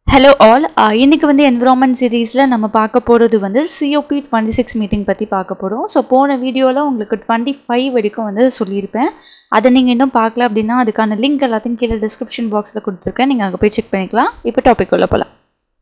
hello all இன்றைக்கி வந்து environment சீரீஸில் நம்ம பார்க்க போகிறது வந்து சிஓபி டுவெண்ட்டி சிக்ஸ் மீட்டிங் பற்றி பார்க்க போகிறோம் ஸோ போன வீடியோவில் உங்களுக்கு டுவெண்ட்டி ஃபைவ் வரைக்கும் வந்து சொல்லியிருப்பேன் அதை நீங்கள் இன்னும் பார்க்கல அப்படின்னா அதுக்கான லிங்க் எல்லாத்தையும் கீழே டிஸ்கிரிப்ஷன் பாக்ஸில் கொடுத்துருக்கேன் நீங்கள் அங்கே போய் செக் பண்ணிக்கலாம் இப்போ டாபிக் உள்ள போகலாம்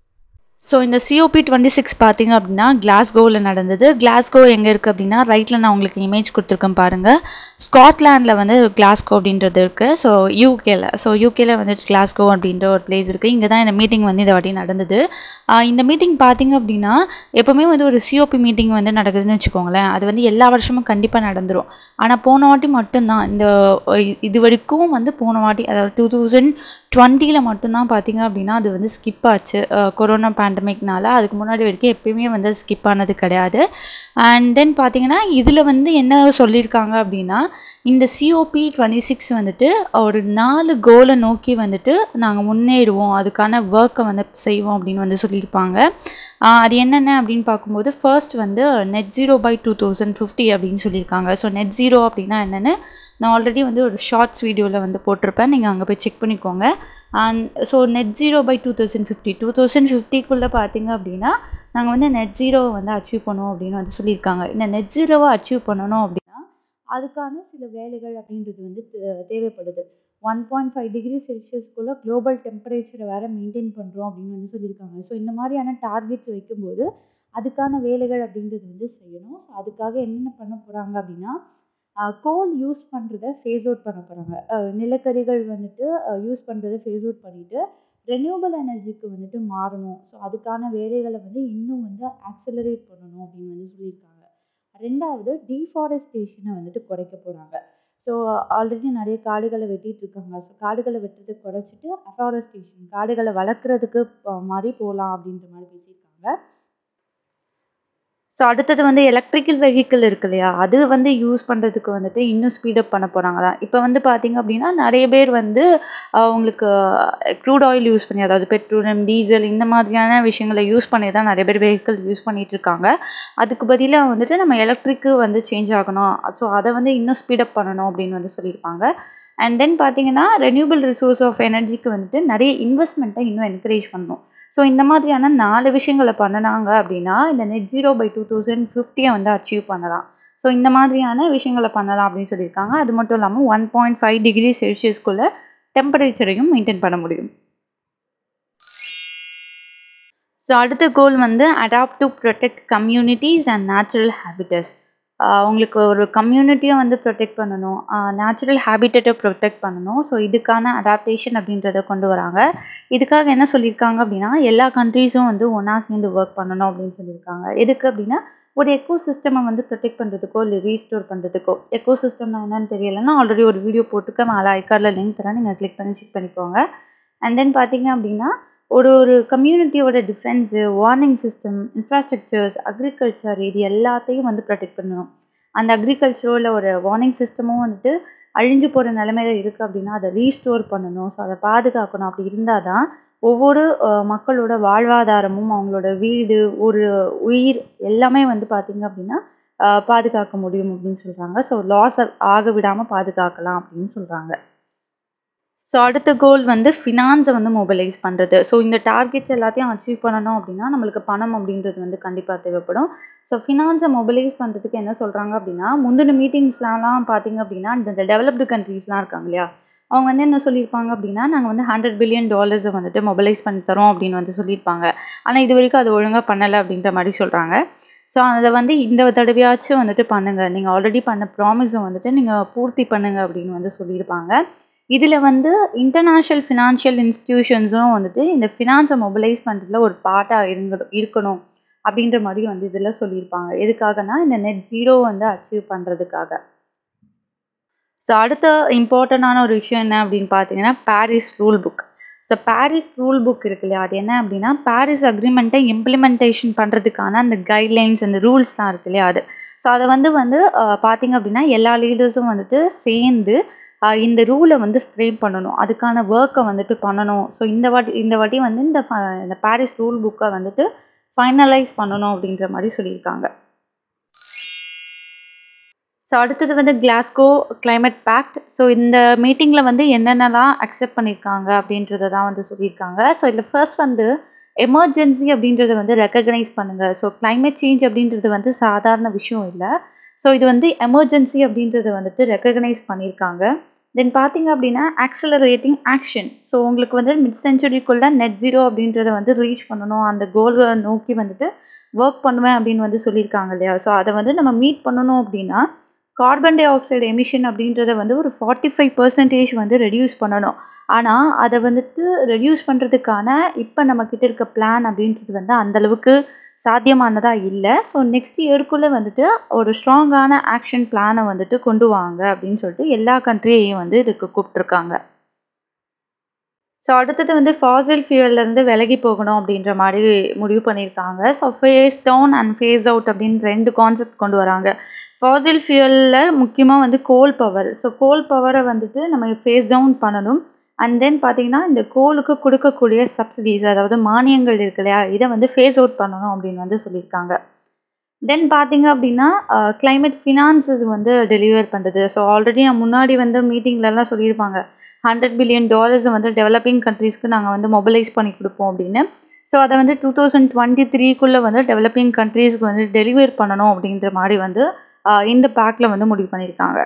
ஸோ இந்த சிஓபி டுவெண்ட்டி சிக்ஸ் பார்த்தீங்க அப்படின்னா கிளாஸ்கோவில் நடந்தது கிளாஸ்கோ எங்கே இருக்குது அப்படின்னா ரைட்டில் நான் உங்களுக்கு இமேஜ் கொடுத்துருக்கேன் பாருங்கள் ஸ்காட்லாண்டில் வந்து கிளாஸ்கோ அப்படின்றது இருக்குது ஸோ யூகேல ஸோ யூகேல வந்து கிளாஸ்கோ அப்படின்ற ஒரு பிளேஸ் இருக்குது இங்கே தான் இந்த மீட்டிங் வந்து இந்த வாட்டி நடந்தது ஆஹ் இந்த மீட்டிங் பார்த்தீங்க அப்படின்னா எப்போவுமே வந்து ஒரு சிஓபி மீட்டிங் வந்து நடக்குதுன்னு வச்சுக்கோங்களேன் அது வந்து எல்லா வருஷமும் கண்டிப்பாக நடந்துரும் ஆனால் போன வாட்டி மட்டும்தான் இந்த அஹ் இது வரைக்கும் வந்து போன வாட்டி அதாவது டூ தௌசண்ட் டுவெண்ட்டியில் மட்டும்தான் பார்த்தீங்க அப்படின்னா அது வந்து ஸ்கிப் ஆச்சு கொரோனா பேண்டமிக்னால அதுக்கு முன்னாடி வரைக்கும் எப்பயுமே வந்து ஸ்கிப் ஆனது கிடையாது அண்ட் தென் பார்த்தீங்கன்னா இதில் வந்து என்ன சொல்லியிருக்காங்க அப்படின்னா இந்த சிஓபி டுவெண்ட்டி சிக்ஸ் வந்துட்டு ஒரு நாலு கோலை நோக்கி வந்துட்டு நாங்கள் முன்னேறுவோம் அதுக்கான ஒர்க்கை வந்து செய்வோம் அப்படின்னு வந்து சொல்லியிருப்பாங்க ஆஹ் அது என்னென்ன அப்படின்னு பார்க்கும்போது ஃபர்ஸ்ட் வந்து net zero by two thousand fifty அப்படின்னு சொல்லியிருக்காங்க ஸோ நெட் ஜீரோ அப்படின்னா என்னென்னு நான் ஆல்ரெடி வந்து ஒரு ஷார்ட்ஸ் வீடியோவில் வந்து போட்டிருப்பேன் நீங்கள் அங்கே போய் செக் பண்ணிக்கோங்க and so net zero by two thousand fifty two thousand ஃபிஃப்டிக்குள்ளே பார்த்தீங்க அப்படின்னா நாங்கள் வந்து நெட் ஜீரோவை வந்து அச்சீவ் பண்ணுவோம் அப்படின்னு வந்து சொல்லியிருக்காங்க இந்த நெட் ஜீரோவை அச்சீவ் பண்ணணும் அப்படின்னா அதுக்கான சில வேலைகள் அப்படின்றது வந்து தே- தேவைப்படுது ஒன் பாயிண்ட் ஃபைவ் டிகிரி செல்சியஸ்க்குள்ளே குளோபல் டெம்பரேச்சரை வேறு மெயின்டைன் பண்ணுறோம் அப்படின்னு வந்து சொல்லியிருக்காங்க ஸோ இந்த மாதிரியான டார்கெட்ஸ் வைக்கும்போது அதுக்கான வேலைகள் அப்படின்றது வந்து செய்யணும் ஸோ அதுக்காக என்னென்ன பண்ண போகிறாங்க அப்படின்னா கோல் யூஸ் பண்ணுறத ஃபேஸ் அவுட் பண்ண போகிறாங்க நிலக்கரிகள் வந்துட்டு யூஸ் பண்ணுறத ஃபேஸ் அவுட் பண்ணிவிட்டு ரெனியூவபிள் எனர்ஜிக்கு வந்துட்டு மாறணும் ஸோ அதுக்கான வேலைகளை வந்து இன்னும் வந்து ஆக்சலரேட் பண்ணணும் அப்படின்னு வந்து சொல்லியிருக்காங்க ரெண்டாவது டீஃபாரஸ்டேஷனை வந்துட்டு குறைக்க போகிறாங்க ஸோ ஆல்ரெடி நிறைய காடுகளை வெட்டிட்டு இருக்காங்க ஸோ காடுகளை வெட்டுறதை குறைச்சிட்டு அஃபாரஸ்டேஷன் காடுகளை வளர்க்குறதுக்கு மாதிரி போகலாம் அப்படின்ற மாதிரி பேசியிருக்காங்க ஸோ அடுத்தது வந்து எலக்ட்ரிக்கல் வெஹிக்கிள் இருக்கு இல்லையா அது வந்து யூஸ் பண்ணுறதுக்கு வந்துட்டு இன்னும் ஸ்பீடப் பண்ண போகிறாங்களா இப்போ வந்து பார்த்தீங்க அப்படின்னா நிறைய பேர் வந்து ஆஹ் உங்களுக்கு க்ரூட் ஆயில் யூஸ் பண்ணி அதாவது பெட்ரோலியம் டீசல் இந்த மாதிரியான விஷயங்களை யூஸ் பண்ணி தான் நிறைய பேர் வெஹிக்கிள் யூஸ் பண்ணிட்டு இருக்காங்க அதுக்கு பதிலாக வந்துட்டு நம்ம எலக்ட்ரிக்கு வந்து சேஞ்ச் ஆகணும் ஸோ அதை வந்து இன்னும் ஸ்பீடப் பண்ணணும் அப்படின்னு வந்து சொல்லியிருப்பாங்க அண்ட் தென் பார்த்தீங்கன்னா ரெனியூபிள் ரிசோர்ஸ் ஆஃப் எனர்ஜிக்கு வந்துட்டு நிறைய இன்வெஸ்ட்மெண்ட்டை இன்னும் என்கரேஜ் பண்ணணும் ஸோ இந்த மாதிரியான நாலு விஷயங்களை பண்ணினாங்க அப்படின்னா இந்த net zero by two thousand ஃபிஃப்டியை வந்து அச்சீவ் பண்ணலாம் ஸோ இந்த மாதிரியான விஷயங்களை பண்ணலாம் அப்படின்னு சொல்லியிருக்காங்க அது மட்டும் இல்லாமல் ஒன் பாயிண்ட் ஃபைவ் டிகிரி செல்சியஸ்க்குள்ளே டெம்பரேச்சரையும் மெயின்டைன் பண்ண முடியும் ஸோ அடுத்த கோல் வந்து adapt to protect communities and natural habitats உங்களுக்கு ஒரு கம்யூனிட்டியை வந்து ப்ரொடெக்ட் பண்ணணும் நேச்சுரல் ஹேபிட்டட்டை ப்ரொடெக்ட் பண்ணணும் ஸோ இதுக்கான அடாப்டேஷன் அப்படின்றத கொண்டு வராங்க இதுக்காக என்ன சொல்லியிருக்காங்க அப்படின்னா எல்லா கண்ட்ரீஸும் வந்து ஒன்றா சேர்ந்து ஒர்க் பண்ணணும் அப்படின்னு சொல்லியிருக்காங்க எதுக்கு அப்படின்னா ஒரு எக்கோ சிஸ்டமை வந்து ப்ரொடெக்ட் பண்ணுறதுக்கோ இல்லை ரீஸ்டோர் பண்ணுறதுக்கோ எக்கோ சிஸ்டம்னா என்னன்னு தெரியலைன்னா ஆல்ரெடி ஒரு வீடியோ போட்டுக்க மேலே ஐக்கார்டில் லிங்க் தரேன் நீங்கள் கிளிக் பண்ணி செக் பண்ணிக்கோங்க அண்ட் தென் பார்த்தீங்க அப்படின்னா ஒரு ஒரு கம்யூனிட்டியோட defence warning system infrastructures agriculture இது எல்லாத்தையும் வந்து ப்ரொடெக்ட் பண்ணணும் அந்த அக்ரிகல்ச்சரில் ஒரு வார்னிங் சிஸ்டமும் வந்துட்டு அழிஞ்சு போகிற நிலமையில இருக்குது அப்படின்னா அதை ரீஸ்டோர் பண்ணணும் ஸோ அதை பாதுகாக்கணும் அப்படி இருந்தால் தான் ஒவ்வொரு அஹ், மக்களோட வாழ்வாதாரமும் அவங்களோட வீடு ஒரு உயிர் எல்லாமே வந்து பார்த்திங்க அப்படின்னா அஹ், பாதுகாக்க முடியும் அப்படின்னு சொல்கிறாங்க ஸோ லாஸ் ஆக விடாமல் பாதுகாக்கலாம் அப்படின்னு சொல்கிறாங்க ஸோ அடுத்த கோல் வந்து ஃபினான்ஸை வந்து மொபைலைஸ் பண்ணுறது ஸோ இந்த டார்கெட்ஸ் எல்லாத்தையும் அச்சீவ் பண்ணணும் அப்படின்னா நம்மளுக்கு பணம் அப்படின்றது வந்து கண்டிப்பாக தேவைப்படும் ஸோ ஃபினான்ஸை மொபைலைஸ் பண்ணுறதுக்கு என்ன சொல்கிறாங்க அப்படின்னா முந்தின மீட்டிங்ஸ்லாம் பார்த்தீங்க அப்படின்னா இந்த டெவலப்டு கண்ட்ரீஸ்லாம் இருக்காங்க இல்லையா அவங்க வந்து என்ன சொல்லியிருப்பாங்க அப்படின்னா நாங்கள் வந்து ஹண்ட்ரட் பில்லியன் டாலர்ஸை வந்துட்டு மொபைலைஸ் பண்ணி தரோம் அப்படின்னு வந்து சொல்லியிருப்பாங்க ஆனால் இது வரைக்கும் அது ஒழுங்காக பண்ணலை அப்படின்ற மாதிரி சொல்கிறாங்க ஸோ அதை வந்து இந்த தடவையாச்சும் வந்துட்டு பண்ணுங்கள் நீங்கள் ஆல்ரெடி பண்ண ப்ராமிஸை வந்துட்டு நீங்கள் பூர்த்தி பண்ணுங்கள் அப்படின்னு வந்து சொல்லியிருப்பாங்க இதில் வந்து இன்டர்நேஷ்னல் ஃபினான்ஷியல் இன்ஸ்டிடியூஷன்ஸும் வந்துட்டு இந்த ஃபினான்ஸை மொபைலைஸ் பண்ணுறதுல ஒரு பார்ட்டாக இருங்க இருக்கணும் அப்படின்ற மாதிரி வந்து இதில் சொல்லியிருப்பாங்க எதுக்காகனா இந்த நெட் ஜீரோ வந்து அச்சீவ் பண்ணுறதுக்காக ஸோ அடுத்த இம்பார்ட்டண்டான ஒரு விஷயம் என்ன அப்படின்னு பார்த்தீங்கன்னா Paris rule book so Paris rule book இருக்கு இல்லையா அது என்ன அப்படின்னா பாரிஸ் அக்ரிமெண்ட்டை இம்ப்ளிமெண்டேஷன் பண்ணுறதுக்கான அந்த கைட்லைன்ஸ் அந்த ரூல்ஸ்லாம் இருக்கு இல்லையா அது ஸோ அதை வந்து வந்து அஹ், பார்த்தீங்க அப்படின்னா எல்லா லீடர்ஸும் வந்துட்டு சேர்ந்து அஹ், இந்த ரூலை வந்து ஃப்ரேம் பண்ணணும் அதுக்கான ஒர்க்கை வந்துட்டு பண்ணணும் ஸோ இந்த வாட்டி இந்த வாட்டி வந்து இந்த ஃப- இந்த பாரிஸ் ரூல் புக்கை வந்துட்டு ஃபைனலைஸ் பண்ணணும் அப்படின்ற மாதிரி சொல்லியிருக்காங்க ஸோ அடுத்தது வந்து கிளாஸ்கோ கிளைமேட் பேக்ட் ஸோ இந்த மீட்டிங்கில் வந்து என்னென்னலாம் அக்செப்ட் பண்ணியிருக்காங்க அப்படின்றத தான் வந்து சொல்லியிருக்காங்க ஸோ இதில் ஃபர்ஸ்ட் வந்து எமர்ஜென்சி அப்படின்றத வந்து ரெக்கக்னைஸ் பண்ணுங்கள் ஸோ climate சேஞ்ச் அப்படின்றது வந்து சாதாரண விஷயம் இல்லை ஸோ இது வந்து எமர்ஜென்சி அப்படின்றத வந்துட்டு ரெக்கக்னைஸ் பண்ணியிருக்காங்க தென் பார்த்தீங்க அப்படின்னா ஆக்சலரேட்டிங் ஆக்ஷன் ஸோ உங்களுக்கு வந்து மிட் செஞ்சுரிக்குள்ளே நெட் ஜீரோ அப்படின்றத வந்து ரீச் பண்ணணும் அந்த கோலை நோக்கி வந்துட்டு ஒர்க் பண்ணுவேன் அப்படின்னு வந்து சொல்லியிருக்காங்க இல்லையா ஸோ அதை வந்து நம்ம மீட் பண்ணணும் அப்படின்னா கார்பன் டை ஆக்சைடு எமிஷன் அப்படின்றத வந்து ஒரு ஃபார்ட்டி ஃபைவ் பர்சன்டேஜ் வந்து ரெடியூஸ் பண்ணணும் ஆனால் அதை வந்துட்டு ரெடியூஸ் பண்ணுறதுக்கான இப்போ நம்மக்கிட்ட இருக்க பிளான் அப்படின்றது வந்து அந்தளவுக்கு சாத்தியமானதாக இல்லை ஸோ நெக்ஸ்ட் இயர்க்குள்ளே வந்துட்டு ஒரு ஸ்ட்ராங்கான ஆக்ஷன் பிளானை வந்துட்டு கொண்டு வாங்க அப்படின்னு சொல்லிட்டு எல்லா கண்ட்ரியையும் வந்து இதுக்கு கூப்பிட்ருக்காங்க ஸோ அடுத்தது வந்து ஃபாசில் ஃபியூவல்லேருந்து விலகி போகணும் அப்படின்ற மாதிரி முடிவு பண்ணியிருக்காங்க so phase down and phase out அப்படின்னு ரெண்டு கான்செப்ட் கொண்டு வராங்க ஃபாசில் ஃபியூவலில் முக்கியமாக வந்து கோல் பவர் ஸோ கோல் பவரை வந்துட்டு நம்ம ஃபேஸ் டவுன் பண்ணணும் அண்ட் தென் பார்த்தீங்கன்னா இந்த கோலுக்கு கொடுக்கக்கூடிய சப்சிடிஸ் அதாவது மானியங்கள் இருக்கு இல்லையா இதை வந்து ஃபேஸ் அவுட் பண்ணணும் அப்படின்னு வந்து சொல்லியிருக்காங்க தென் பார்த்தீங்க அப்படின்னா climate ஃபினான்சஸ் வந்து டெலிவர் பண்ணுறது ஸோ ஆல்ரெடி நான் முன்னாடி வந்து மீட்டிங்லலாம் சொல்லியிருப்பாங்க ஹண்ட்ரட் பில்லியன் டாலர்ஸை வந்து டெவலப்பிங் கண்ட்ரீஸ்க்கு நாங்கள் வந்து மொபைலைஸ் பண்ணி கொடுப்போம் அப்படின்னு ஸோ அதை வந்து டூ தௌசண்ட் டுவெண்ட்டி த்ரீக்குள்ளே வந்து டெவலப்பிங் கண்ட்ரீஸ்க்கு வந்து டெலிவர் பண்ணணும் அப்படின்ற மாதிரி வந்து ஆஹ் இந்த பேக்கில் வந்து முடிவு பண்ணியிருக்காங்க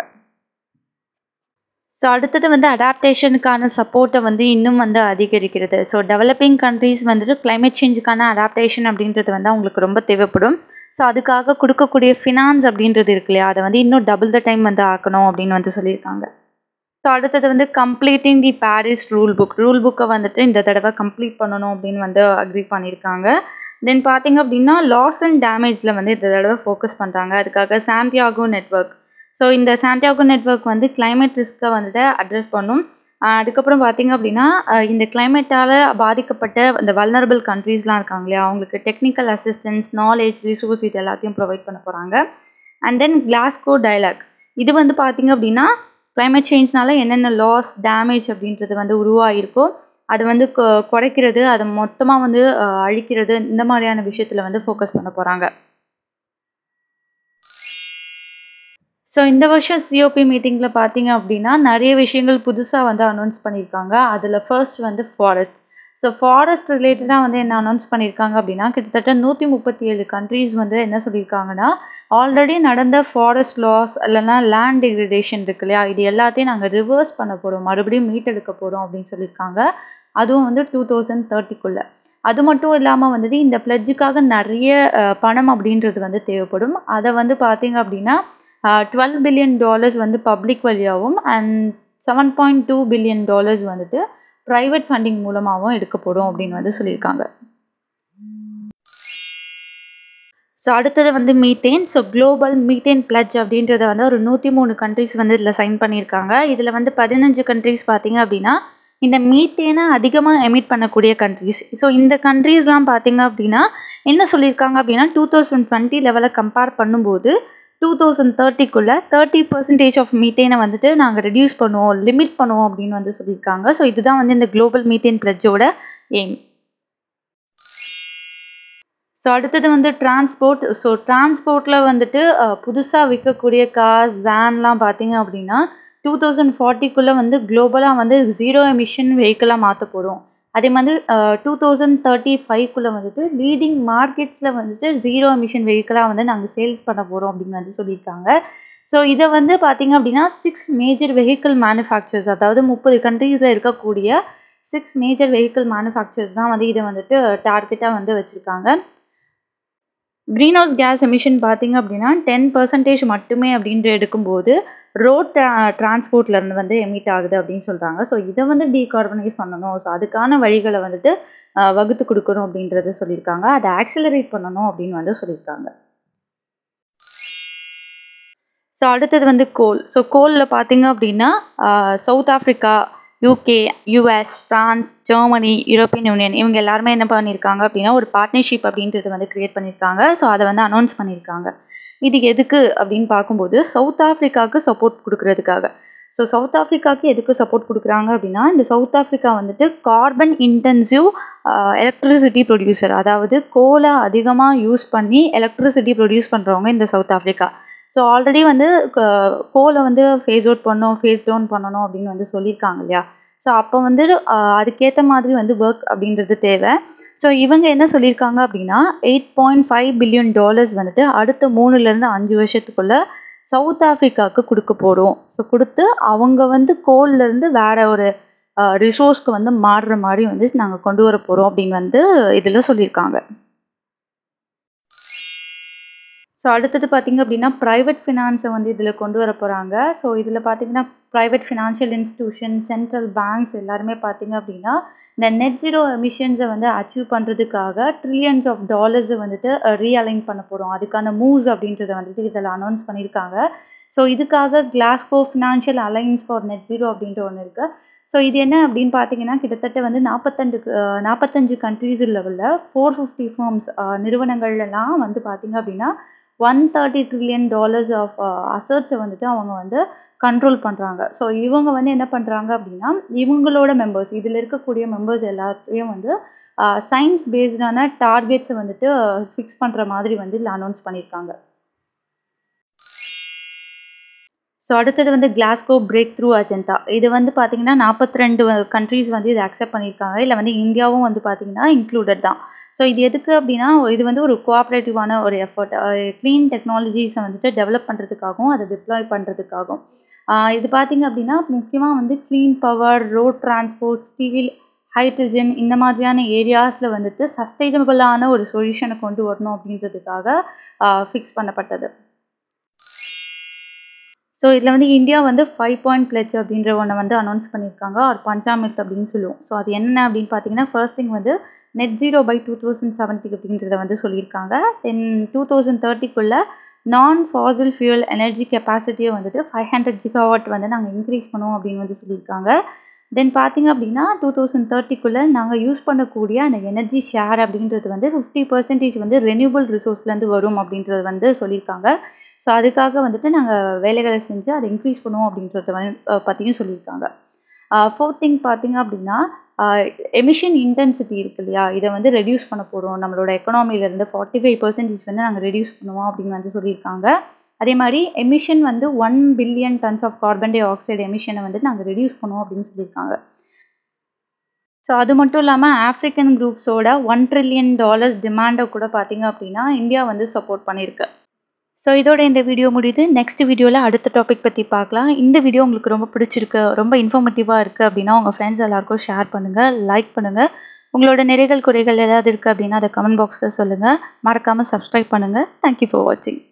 ஸோ அடுத்தது வந்து அடாப்டேஷனுக்கான சப்போர்ட்டை வந்து இன்னும் வந்து அதிகரிக்கிறது ஸோ டெவலப்பிங் கண்ட்ரீஸ் வந்துட்டு climate சேஞ்சுக்கான அடாப்டேஷன் அப்படின்றது வந்து அவங்களுக்கு ரொம்ப தேவைப்படும் ஸோ அதுக்காக கொடுக்கக்கூடிய ஃபினான்ஸ் அப்படின்றது இருக்கு இல்லையா அதை வந்து இன்னும் டபுள் த டைம் வந்து ஆக்கணும் அப்படின்னு வந்து சொல்லியிருக்காங்க ஸோ அடுத்தது வந்து completing the Paris rule book rule புக்கை வந்துட்டு இந்த தடவை கம்ப்ளீட் பண்ணணும் அப்படின்னு வந்து அக்ரி பண்ணியிருக்காங்க தென் பார்த்தீங்க அப்படின்னா லாஸ் அண்ட் டேமேஜில் வந்து இந்த தடவை ஃபோக்கஸ் பண்ணுறாங்க அதுக்காக சாண்டியாகோ நெட்வொர்க் ஸோ இந்த சாண்டியாகோ நெட்வொர்க் வந்து climate ரிஸ்க்கை வந்துட்டு அட்ரஸ் பண்ணும் ஆஹ் அதுக்கப்புறம் பார்த்தீங்க அப்படின்னா ஆஹ் இந்த கிளைமேட்டால் பாதிக்கப்பட்ட இந்த வல்னரபிள் கண்ட்ரீஸ்லாம் இருக்காங்க இல்லையா அவங்களுக்கு டெக்னிக்கல் அசிஸ்டன்ஸ் நாலேஜ் ரிசோர்ஸ் இது எல்லாத்தையும் ப்ரொவைட் பண்ண போகிறாங்க அண்ட் தென் கிளாஸ்கோ டைலாக் இது வந்து பார்த்தீங்க அப்படின்னா climate சேஞ்ச்னால என்னென்ன லாஸ் டேமேஜ் அப்படின்றது வந்து உருவாகிருக்கோ அதை வந்து கொ- குறைக்கிறது அதை மொத்தமாக வந்து ஆஹ் அழிக்கிறது இந்த மாதிரியான விஷயத்தில் வந்து ஃபோக்கஸ் பண்ண போகிறாங்க ஸோ இந்த வருஷம் சிஓபி மீட்டிங்கில் பார்த்தீங்க அப்படின்னா நிறைய விஷயங்கள் புதுசாக வந்து அனௌன்ஸ் பண்ணியிருக்காங்க அதில் ஃபர்ஸ்ட் வந்து ஃபாரஸ்ட் ஸோ ஃபாரஸ்ட் ரிலேட்டடாக வந்து என்ன அனௌன்ஸ் பண்ணியிருக்காங்க அப்படின்னா கிட்டத்தட்ட நூற்றி முப்பத்தி ஏழு கண்ட்ரீஸ் வந்து என்ன சொல்லியிருக்காங்கன்னா ஆல்ரெடி நடந்த ஃபாரஸ்ட் லாஸ் இல்லைன்னா லேண்ட் டிகிரடேஷன் இருக்கு இல்லையா இது எல்லாத்தையும் நாங்கள் ரிவர்ஸ் பண்ண போகிறோம் மறுபடியும் மீட்டெடுக்க போகிறோம் அப்படின்னு சொல்லியிருக்காங்க அதுவும் வந்து டூ தௌசண்ட் தேர்ட்டிக்குள்ளே அது மட்டும் இல்லாமல் வந்துட்டு இந்த பிளட்ஜுக்காக நிறைய அஹ், பணம் அப்படின்றது வந்து தேவைப்படும் அதை வந்து பார்த்தீங்க அப்படின்னா டுவெல் பில்லியன் டாலர்ஸ் வந்து பப்ளிக் வழியாகவும் and seven point two billion dollars வந்துட்டு ப்ரைவேட் ஃபண்டிங் மூலமாகவும் எடுக்கப்படும் அப்படின்னு வந்து சொல்லியிருக்காங்க ஸோ அடுத்தது வந்து methane so global methane pledge அப்படின்றத வந்து ஒரு நூற்றி மூணு கண்ட்ரிஸ் வந்து இதில் சைன் பண்ணியிருக்காங்க இதில் வந்து பதினஞ்சு கண்ட்ரிஸ் பார்த்தீங்க அப்படின்னா இந்த மீத்தேனை அதிகமாக எமிட் பண்ணக்கூடிய கண்ட்ரிஸ் ஸோ இந்த கண்ட்ரீஸ்லாம் பார்த்தீங்க அப்படின்னா என்ன சொல்லியிருக்காங்க அப்படின்னா டூ தௌசண்ட் டுவெண்ட்டி லெவலில் கம்பேர் பண்ணும்போது டூ தௌசண்ட் தேர்ட்டிக்குள்ளே தேர்ட்டி பர்சன்டேஜ் ஆஃப் மீத்தேனை வந்துட்டு நாங்கள் ரெடியூஸ் பண்ணுவோம் லிமிட் பண்ணுவோம் அப்படின்னு வந்து சொல்லியிருக்காங்க ஸோ இதுதான் வந்து இந்த குளோபல் மீத்தேன் பிளட்ஜோட எய்ம் ஸோ அடுத்தது வந்து டிரான்ஸ்போர்ட் ஸோ டிரான்ஸ்போர்ட்டில் வந்துட்டு புதுசாக விற்கக்கூடிய கார்ஸ் வேன்லாம் பார்த்தீங்க அப்படின்னா டூ தௌசண்ட் ஃபார்ட்டிக்குள்ளே வந்து குளோபலாக வந்து ஜீரோ எமிஷன் வெஹிக்கிளாக மாற்ற போகிறோம் அதே மாதிரி டூ தௌசண்ட் தேர்ட்டி ஃபைவ்க்குள்ளே வந்துட்டு லீடிங் மார்க்கெட்ஸில் வந்துட்டு ஜீரோ எமிஷன் வெஹிக்கிளாக வந்து நாங்கள் சேல்ஸ் பண்ண போகிறோம் அப்படின்னு வந்து சொல்லியிருக்காங்க ஸோ இதை வந்து பார்த்தீங்க அப்படின்னா சிக்ஸ் மேஜர் வெஹிக்கிள் மேனுஃபேக்சர்ஸ் அதாவது முப்பது கண்ட்ரீஸில் இருக்கக்கூடிய சிக்ஸ் மேஜர் வெஹிக்கிள் மேனுஃபேக்சர்ஸ் தான் வந்து இதை வந்துட்டு டார்கெட்டாக வந்து வச்சுருக்காங்க க்ரீன் ஹவுஸ் கேஸ் எமிஷன் பார்த்தீங்க அப்படின்னா டென் பர்சன்டேஜ் மட்டுமே அப்படின்ற எடுக்கும்போது ரோட் டிரான்ஸ்போர்ட்லேருந்து வந்து எமிட் ஆகுது அப்படின்னு சொல்கிறாங்க ஸோ இதை வந்து டீகார்பனைஸ் பண்ணணும் ஸோ அதுக்கான வழிகளை வந்துட்டு அஹ், வகுத்து கொடுக்கணும் அப்படின்றத சொல்லியிருக்காங்க அதை ஆக்சிலரேட் பண்ணணும் அப்படின்னு வந்து சொல்லியிருக்காங்க ஸோ அடுத்தது வந்து கோல் ஸோ கோலில் பார்த்தீங்க அப்படின்னா South Africa UK US France Germany European Union இவங்க எல்லாருமே என்ன பண்ணியிருக்காங்க அப்படின்னா ஒரு பார்ட்னர்ஷிப் அப்படின்றது வந்து க்ரியேட் பண்ணியிருக்காங்க ஸோ அதை வந்து அனௌன்ஸ் பண்ணியிருக்காங்க இது எதுக்கு அப்படின்னு பார்க்கும்போது சவுத் ஆஃப்ரிக்காவுக்கு சப்போர்ட் கொடுக்கறதுக்காக ஸோ சவுத் ஆஃப்ரிக்காவுக்கு எதுக்கு சப்போர்ட் கொடுக்குறாங்க அப்படின்னா இந்த சவுத் ஆஃப்ரிக்கா வந்துட்டு கார்பன் இன்டென்சிவ் எலக்ட்ரிசிட்டி ப்ரொடியூசர் அதாவது கோலை அதிகமாக யூஸ் பண்ணி எலக்ட்ரிசிட்டி ப்ரொடியூஸ் பண்ணுறவங்க இந்த சவுத் ஆஃப்ரிக்கா ஸோ ஆல்ரெடி வந்து கோலை வந்து ஃபேஸ் அவுட் பண்ணணும் ஃபேஸ் டவுன் பண்ணணும் அப்படின்னு வந்து சொல்லியிருக்காங்க இல்லையா ஸோ அப்போ வந்து ஆஹ் அதுக்கேற்ற மாதிரி வந்து ஒர்க் அப்படின்றது தேவை ஸோ இவங்க என்ன சொல்லியிருக்காங்க அப்படின்னா eight point five billion dollars வந்துட்டு அடுத்த மூணுலேருந்து அஞ்சு வருஷத்துக்குள்ள சவுத் ஆஃப்ரிக்காவுக்கு கொடுக்க போகிறோம் ஸோ கொடுத்து அவங்க வந்து கோல்லேருந்து வேற ஒரு ரிசோர்ஸ்க்கு வந்து மாறுற மாதிரி வந்து நாங்கள் கொண்டு வர போகிறோம் அப்படின்னு வந்து இதில் சொல்லியிருக்காங்க ஸோ அடுத்தது பார்த்திங்க அப்படின்னா ப்ரைவேட் ஃபினான்ஸை வந்து இதில் கொண்டு வர போகிறாங்க ஸோ இதில் பார்த்திங்கன்னா private financial institution central banks எல்லாருமே பார்த்திங்க அப்படின்னா இந்த நெட் ஜீரோ எமிஷன்ஸை வந்து அச்சீவ் பண்ணுறதுக்காக ட்ரில்லியன்ஸ் ஆஃப் டாலர்ஸை வந்துட்டு ரீஅலைன் பண்ண போகிறோம் அதுக்கான மூவ்ஸ் அப்படின்றத வந்துட்டு இதில் அனௌன்ஸ் பண்ணியிருக்காங்க ஸோ இதுக்காக Glasgow financial alliance for net zero அப்படின்ற ஒன்று இருக்குது ஸோ இது என்ன அப்படின்னு பார்த்தீங்கன்னா கிட்டத்தட்ட வந்து நாற்பத்தண்டு நாற்பத்தஞ்சு கண்ட்ரீஸ் லெவலில் ஃபோர் ஃபிஃப்டி ஃபார்ம்ஸ் நிறுவனங்கள்லாம் வந்து பார்த்திங்க அப்படின்னா one thirty trillion dollars of அசர்ட்ஸை வந்துட்டு அவங்க வந்து கண்ட்ரோல் பண்ணுறாங்க ஸோ இவங்க வந்து என்ன பண்ணுறாங்க அப்படின்னா இவங்களோட மெம்பர்ஸ் இதில் இருக்கக்கூடிய மெம்பர்ஸ் எல்லாத்தையும் வந்து சயின்ஸ் பேஸ்டான டார்கெட்ஸை வந்துட்டு ஃபிக்ஸ் பண்ணுற மாதிரி வந்து இதில் அனௌன்ஸ் பண்ணியிருக்காங்க ஸோ அடுத்தது வந்து கிளாஸ்கோ பிரேக் த்ரூ அஜெண்டா இது வந்து பார்த்திங்கன்னா நாற்பத்தி ரெண்டு கண்ட்ரீஸ் வந்து இதை அக்செப்ட் பண்ணியிருக்காங்க இல்லை வந்து இந்தியாவும் வந்து பார்த்திங்கன்னா இன்க்ளூடட் தான் ஸோ இது எதுக்கு அப்படின்னா இது வந்து ஒரு கோஆப்ரேட்டிவான ஒரு எஃபர்ட் க்ளீன் டெக்னாலஜிஸை வந்துட்டு டெவலப் பண்ணுறதுக்காகவும் அதை டிப்ளாய் பண்ணுறதுக்காகவும் இது பார்த்திங்க அப்படின்னா முக்கியமாக வந்து clean power road transport steel hydrogen இந்த மாதிரியான ஏரியாஸில் வந்துட்டு சஸ்டைனபிளான ஒரு சொல்யூஷனை கொண்டு வரணும் அப்படின்றதுக்காக ஃபிக்ஸ் பண்ணப்பட்டது ஸோ இதில் வந்து இந்தியா வந்து ஃபைவ் பாயிண்ட் பிளட்ஜ் அப்படின்ற ஒன்று வந்து அனௌன்ஸ் பண்ணியிருக்காங்க ஒரு பஞ்சாமிர்த் அப்படின்னு சொல்லுவோம் ஸோ அது என்ன அப்படின்னு பார்த்தீங்கன்னா ஃபர்ஸ்ட் திங் வந்து net zero by two thousand seventy அப்படின்றத வந்து சொல்லியிருக்காங்க தென் டூ தௌசண்ட் தேர்ட்டிக்குள்ளே நான் ஃபாசில் ஃபியூல் எனர்ஜி கெப்பாசிட்டியை வந்துட்டு ஃபைவ் ஹண்ட்ரட் ஜிகாவாட் வந்து நாங்கள் இன்க்ரீஸ் பண்ணுவோம் அப்படின்னு வந்து சொல்லியிருக்காங்க தென் பார்த்திங்க அப்படின்னா டூ தௌசண்ட் தேர்ட்டிக்குள்ளே நாங்கள் யூஸ் பண்ணக்கூடிய அந்த எனர்ஜி ஷேர் அப்படின்றது வந்து ஃபிஃப்டி பர்சன்டேஜ் வந்து ரெனியூபிள் ரிசோர்ஸ்லேருந்து வரும் அப்படின்றது வந்து சொல்லியிருக்காங்க ஸோ அதுக்காக வந்துட்டு நாங்கள் வேலைகளை செஞ்சு அதை இன்க்ரீஸ் பண்ணுவோம் அப்படின்றத வந்து பற்றியும் சொல்லியிருக்காங்க ஃபோர்த் திங் பார்த்திங்க அப்படின்னா எமிஷன் இன்டென்சிட்டி இருக்கு இல்லையா இதை வந்து ரெடியூஸ் பண்ண போகிறோம் நம்மளோட எக்கனாமிலேருந்து ஃபார்ட்டி ஃபைவ் பர்சன்டேஜ் வந்து நாங்கள் ரெடியூஸ் பண்ணுவோம் அப்படின்னு வந்து சொல்லியிருக்காங்க அதே மாதிரி எமிஷன் வந்து one billion tons of carbon dioxide எமிஷனை வந்து நாங்கள் ரெடியூஸ் பண்ணுவோம் அப்படின்னு சொல்லியிருக்காங்க ஸோ அது மட்டும் இல்லாமல் ஆஃப்ரிக்கன் குரூப்ஸோட ஒன் ட்ரில்லியன் டாலர்ஸ் டிமாண்டை கூட பார்த்திங்க அப்படின்னா இந்தியா வந்து சப்போர்ட் பண்ணியிருக்கு ஸோ இதோட இந்த வீடியோ முடியுது நெக்ஸ்ட் வீடியோவில் அடுத்த டாபிக் பற்றி பார்க்கலாம் இந்த வீடியோ உங்களுக்கு ரொம்ப பிடிச்சிருக்கு ரொம்ப இன்ஃபார்மேட்டிவாக இருக்குது அப்படின்னா உங்கள் ஃப்ரெண்ட்ஸ் எல்லாருக்கும் ஷேர் பண்ணுங்கள் லைக் பண்ணுங்கள் உங்களோட நிறைகள் குறைகள் ஏதாவது இருக்குது அப்படின்னா அதை கமெண்ட் பாக்ஸில் சொல்லுங்கள் மறக்காமல் சப்ஸ்கிரைப் பண்ணுங்கள் தேங்க்யூ ஃபார் வாட்சிங்